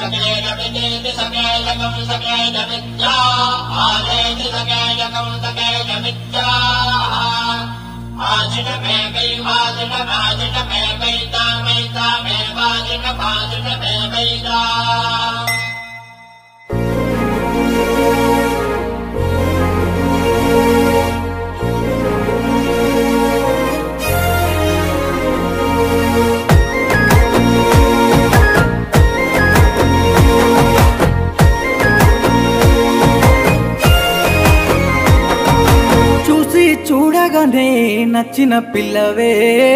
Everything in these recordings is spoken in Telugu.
सकेन विजेति सकेलकं सकेन विद्या आदेति सकेलकं सकेन विद्या आजिन मे वै वाजिन वाजिन मे वैता वैता मे वाजिन वाजिन मे वैता చూసి చూడగానే నచ్చిన పిల్లవే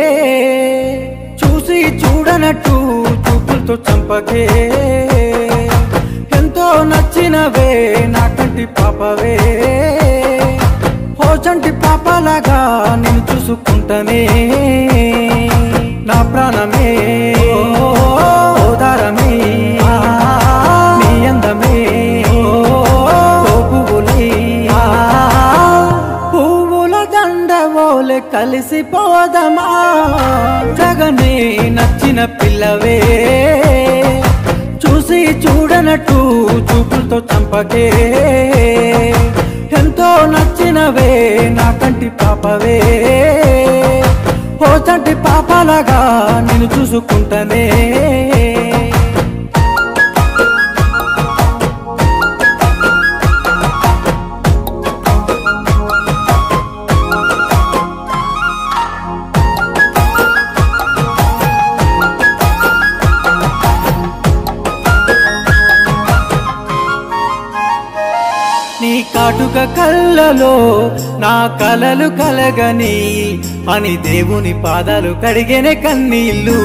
చూసి చూడనట్టు చూపులతో చంపకే ఎంతో నచ్చినవే నాకంటి పాపవే హోచంటి పాపలాగా నేను చూసుకుంటానే నా ప్రాణమే ఓదారమే నీ అందమే ఓ పువ్వులే పువ్వుల దండవోలే కలిసిపోదమా జగనే నచ్చిన పిల్లవే చూసి చూడనట్టు చూపులతో చంపకే ఎంతో నచ్చినవే నా కంటి పాపవే ఓ చంటి పాపలాగా నేను చూసుకుంటానే నీ కాటుక కళ్ళలో నా కలలు కలగని అని దేవుని పాదాలు కడిగేనే కన్నీళ్ళు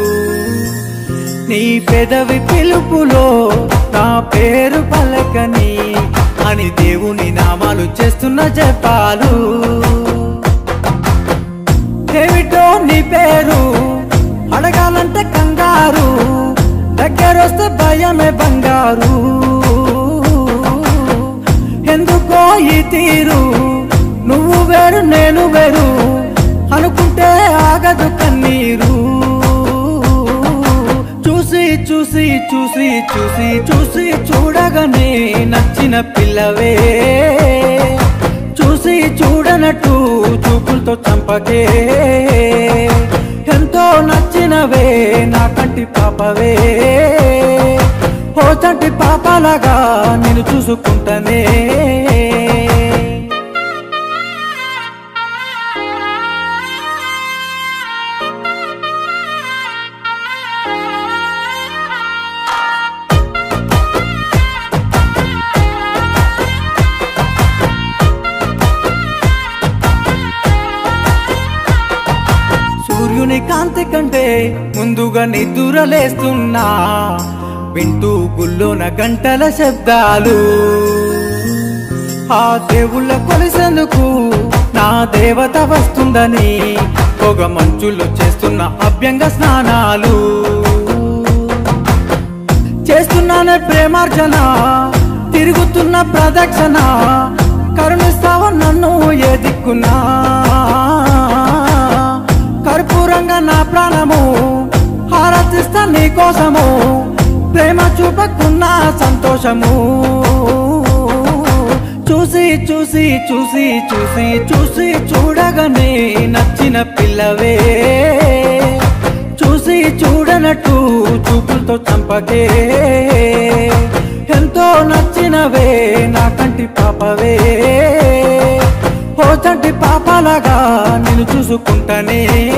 నీ పెదవి పిలుపులో నా పేరు పలకని అని దేవుని నామాలు చేస్తున్న జపాలు ఏమిటో నీ పేరు అడగాలంటే కంగారు దగ్గరొస్తే భయమే బంగారు ఎందుకో ఈ తీరు నువ్వు వేరు నేను వేరు అనుకుంటే ఆగదు కన్నీరు చూసి చూసి చూసి చూసి చూసి చూడగానే నచ్చిన పిల్లవే చూసి చూడనట్టు చూపులతో చంపకే ఎంతో నచ్చినవే నా కంటి పాపవే ఓ చంటి పాపలాగా నేను చూసుకుంటానే సూర్యుని కాంతి కంటే ముందుగా నిద్రలేస్తున్నా వింటూ గుల్లోన గంటల శబ్దాలు ఆ దేవుళ్ళ కొలిసేందుకు నా దేవత వస్తుందని పొగ మంచుల్లో చేస్తున్న అభ్యంగ స్నానాలు చేస్తున్నానే ప్రేమార్జన తిరుగుతున్న ప్రదక్షిణ కరుణిస్తావ నన్ను ఏ దిక్కున్నా కర్పూరంగా నా ప్రాణము హారతిస్తా నీ కోసము ప్రేమ చూపకున్న సంతోషము చూసి చూసి చూసి చూసి చూసి చూడగానే నచ్చిన పిల్లవే చూసి చూడనట్టు చూపులతో చంపకే ఎంతో నచ్చినవే నా కంటి పాపవే ఓ చంటి పాపలాగా నేను చూసుకుంటానే